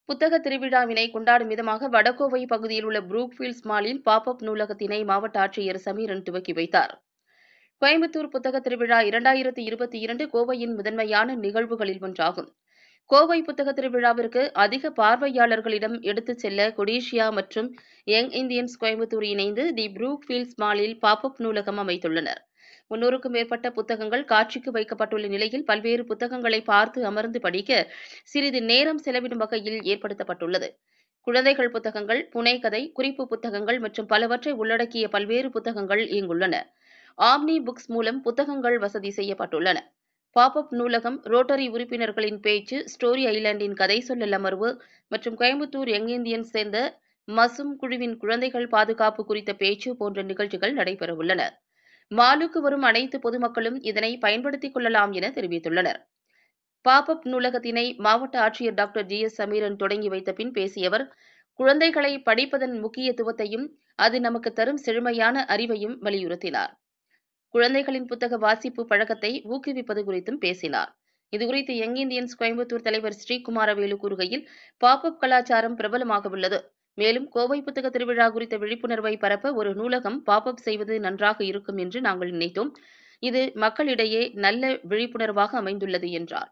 புத்தக திருவிழாவினை கொண்டாடும் விதமாக வடகோவை பகுதியில் உள்ள புரூக்ஃபீல்ட்ஸ் மாலில் பாப் அப் நூலகத்தினை மாவட்ட ஆட்சியர் சமீரன் துவக்கி வைத்தார் கோயம்புத்தூர் புத்தக திருவிழா இரண்டாயிரத்தி இருபத்தி இரண்டு கோவையின் முதன்மையான நிகழ்வுகளில் ஒன்றாகும் கோவை புத்தக திருவிழாவிற்கு அதிக பார்வையாளர்களிடம் எடுத்துச் செல்ல கொடிஷியா மற்றும் யங் இந்தியன்ஸ் கோயம்புத்தூர் இணைந்து தி புரூக்ஃபீல்ட்ஸ் மாலில் பாப் அப் நூலகம் அமைத்துள்ளனர் முன்னூறுக்கும் மேற்பட்ட புத்தகங்கள் காட்சிக்கு வைக்கப்பட்டுள்ள நிலையில் பல்வேறு புத்தகங்களை பார்த்து அமர்ந்து படிக்க சிறிது நேரம் செலவிடும் வகையில் ஏற்படுத்தப்பட்டுள்ளது குழந்தைகள் புத்தகங்கள் புனைகதை குறிப்பு புத்தகங்கள் மற்றும் பலவற்றை உள்ளடக்கிய பல்வேறு புத்தகங்கள் இங்குள்ளன ஆம்னி புக்ஸ் மூலம் புத்தகங்கள் வசதி செய்யப்பட்டுள்ளன பாப் அப் நூலகம் ரோட்டரி உறுப்பினர்களின் பேச்சு ஸ்டோரி ஐலாண்டின் கதை சொல்லல் அமர்வு மற்றும் கோயம்புத்தூர் யங் இந்தியன்ஸ் சேர்ந்த மசும் குழுவின் குழந்தைகள் பாதுகாப்பு குறித்த பேச்சு போன்ற நிகழ்ச்சிகள் நடைபெறவுள்ளன மாலுக்கு வரும் அனைத்து பொதுமக்களும் இதனை பயன்படுத்திக் கொள்ளலாம் என தெரிவித்துள்ளனர் பாப் அப் நூலகத்தினை மாவட்ட ஆட்சியர் டாக்டர் ஜி எஸ் சமீரன் தொடங்கி வைத்த பின் பேசிய அவர் குழந்தைகளை படிப்பதன் முக்கியத்துவத்தையும் அது நமக்கு தரும் செழுமையான அறிவையும் வலியுறுத்தினார் குழந்தைகளின் புத்தக வாசிப்பு பழக்கத்தை ஊக்குவிப்பது குறித்தும் பேசினார் இதுகுறித்து யங் இந்தியன்ஸ் கோயம்புத்தூர் தலைவர் ஸ்ரீகுமாரவேலு கூறுகையில் பாப் அப் கலாச்சாரம் பிரபலமாக உள்ளது மேலும் கோவை புத்தக திருவிழா குறித்த விழிப்புணர்வை பரப்ப ஒரு நூலகம் பாப் அப் செய்வது நன்றாக இருக்கும் என்று நாங்கள் நினைத்தோம் இது மக்களிடையே நல்ல விழிப்புணர்வாக அமைந்துள்ளது என்றார்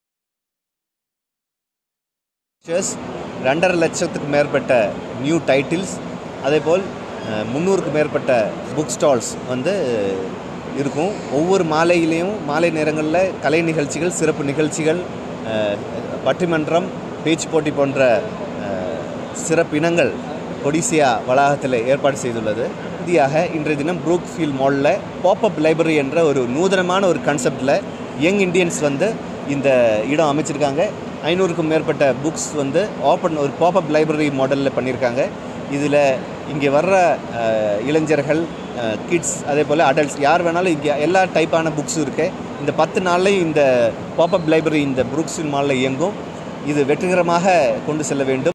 பிக்சர்ஸ் ரெண்டரை லட்சத்துக்கு மேற்பட்ட நியூ டைட்டில்ஸ் அதேபோல் அஹ், முந்நூறுக்கு மேற்பட்ட புக் ஸ்டால்ஸ் வந்து இருக்கும் ஒவ்வொரு மாலையிலையும் மாலை நேரங்களில் கலை நிகழ்ச்சிகள் சிறப்பு நிகழ்ச்சிகள் அஹ், பட்டிமன்றம் பேச்சு போட்டி போன்ற அஹ், சிறப்பினங்கள் கொடிசியா வளாகத்தில் ஏற்பாடு செய்துள்ளது இறுதியாக இன்றைய தினம் ப்ரூக் ஃபீல் மாலில் பாப்அப் லைப்ரரி என்ற ஒரு நூதனமான ஒரு கான்செப்டில் யங் இந்தியன்ஸ் வந்து இந்த இடம் அமைச்சிருக்காங்க ஐநூறுக்கும் மேற்பட்ட புக்ஸ் வந்து ஓப்பன் ஒரு பாப்அப் லைப்ரரி மாடலில் பண்ணியிருக்காங்க இதில் இங்கே வர்ற அஹ், இளைஞர்கள் கிட்ஸ் அதே போல் அடல்ட்ஸ் யார் வேணாலும் இங்கே எல்லா டைப்பான புக்ஸும் இருக்குது இந்த பத்து நாள்லையும் இந்த பாப்அப் லைப்ரரி இந்த புரூக்ஸின் மாலில் இயங்கும் இது வெற்றிகரமாக கொண்டு செல்ல வேண்டும்